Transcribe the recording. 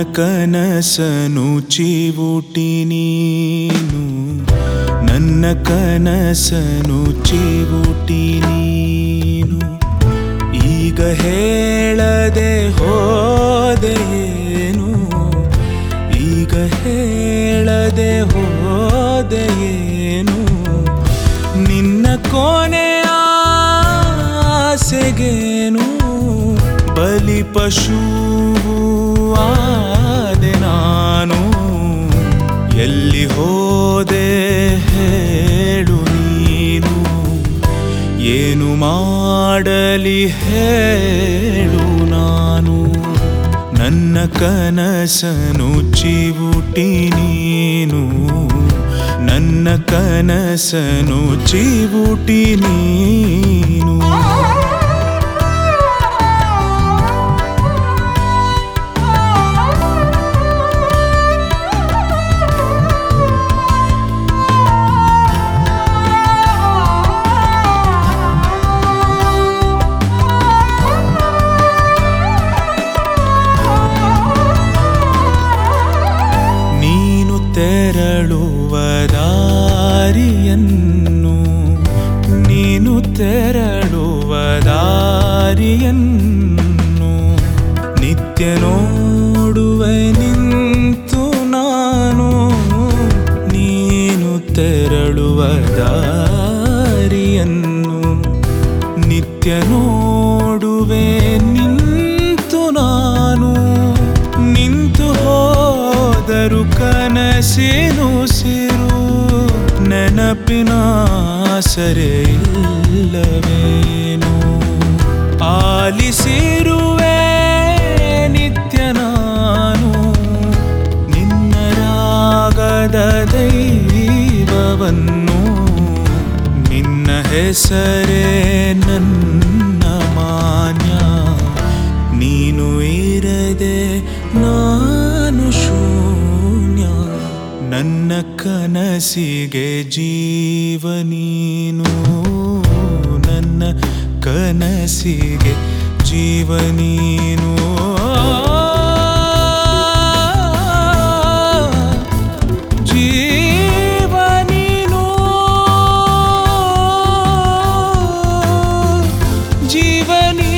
ಕನಸನು ಚಿವುಟಿ ನೀನು ನನ್ನ ಕನಸನು ಚಿವುಟಿ ನೀನು ಈಗ ಹೇಳದೆ ಹೋದೆಯೇನು ಈಗ ಹೇಳದೆ ಹೋದೆಯೇನು ನಿನ್ನ ಕೊನೆಯ ಆಸೆಗೇನು ಬಲಿ ಪಶು ಆದೆ ನಾನು ಎಲ್ಲಿ ಹೋದೆ ಹೇಳು ನೀನು ಏನು ಮಾಡಲಿ ಹೇಳು ನಾನು ನನ್ನ ಕನಸನು ಚಿವುಟಿ ನೀನು ನನ್ನ ಕನಸನು ಚಿವುಟಿ ನೀನು ನೀನು ತೆರಳುವ ದಾರಿಯನ್ನು ನೀನು ತೆರಳುವ ದಾರಿಯನ್ನು ನಿತ್ಯ ನೋಡುವೆ ನಿಂತು ನಾನು ನೀನು ತೆರಳುವ ದಾರಿಯನ್ನು ನಿತ್ಯ ನೋಡುವೆ ನಿಂತು ನಾನು ನಿಂತು ಹೋದರು ಕನಸಿನು ಸಿರು ನೆನಪಿನ ಸರೆ ಇಲ್ಲವೇನು ಆಲಿಸಿರುವೆ ನಿತ್ಯ ನಾನು ನಿನ್ನ ರಾಗದ ದೈವವನ್ನು ನಿನ್ನ ಹೆಸರೇ ನನ್ನ ಮಾನ್ಯ ನೀನು ಇರದೆ ನಾನು ಶೂನ್ಯ ನನ್ನ ಕನಸಿಗೆ ಜೀವ ನೀನು ನನ್ನ ಕನಸಿಗೆ ಜೀವ ನೀನು ಜೀವ ನೀನು ಜೀವ ನೀನು